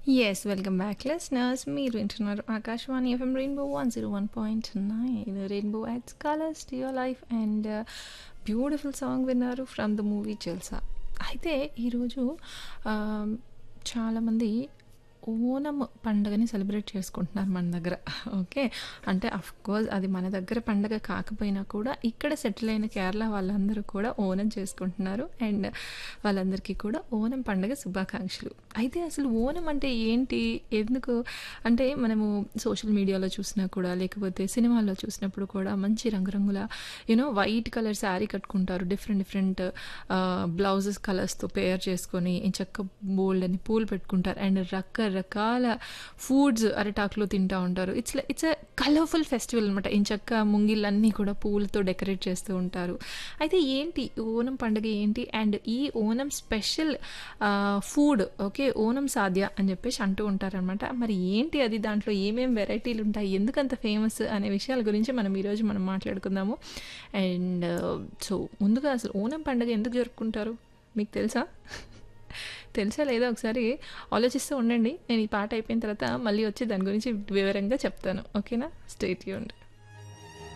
Yes, welcome back, listeners. మీరు వింటున్నారు Akashvani FM rainbow one zero one point nine rainbow adds colours to your life and beautiful song విన్నారు from the movie Jalsa అయితే ఈరోజు చాలామంది ఓనం పండుగని celebrate చేసుకుంటున్నారు మన దగ్గర ఓకే అంటే కోర్స్ అది మన దగ్గర పండగ కాకపోయినా కూడా ఇక్కడ సెటిల్ అయిన కేరళ వాళ్ళందరూ కూడా ఓనం చేసుకుంటున్నారు అండ్ వాళ్ళందరికీ కూడా ఓనం పండుగ శుభాకాంక్షలు అయితే అసలు ఓనం అంటే ఏంటి ఎందుకు అంటే మనము సోషల్ మీడియాలో చూసినా కూడా లేకపోతే సినిమాల్లో చూసినప్పుడు కూడా మంచి రంగురంగుల యూనో వైట్ కలర్ శారీ కట్టుకుంటారు డిఫరెంట్ డిఫరెంట్ బ్లౌజెస్ కలర్స్తో పేర్ చేసుకొని చక్క బోల్డ్ అని పూలు పెట్టుకుంటారు అండ్ రకరకాల ఫుడ్స్ అరటాకులో తింటూ ఉంటారు it's it's a colourful festival అనమాట ఇంచక్క ముంగిళ్ళన్నీ కూడా పూలతో డెకరేట్ చేస్తూ ఉంటారు అయితే ఏంటి ఓనం పండుగ ఏంటి అండ్ ఈ Onam special food okay Onam sadya అని చెప్పేసి అంటూ ఉంటారనమాట మరి ఏంటి అది దాంట్లో ఏమేం వెరైటీలు ఉంటాయి ఎందుకంత ఫేమస్ అనే విషయాల గురించి మనం ఈరోజు మనం మాట్లాడుకుందాము అండ్ సో ముందుగా అసలు ఓనం పండుగ ఎందుకు జరుపుకుంటారు మీకు తెలుసా తెలుసా లేదా ఒకసారి ఆలోచిస్తూ ఉండండి నేను ఈ పాట అయిపోయిన తర్వాత మళ్ళీ వచ్చి దాని గురించి వివరంగా చెప్తాను ఓకేనా స్టేట్ యూండ్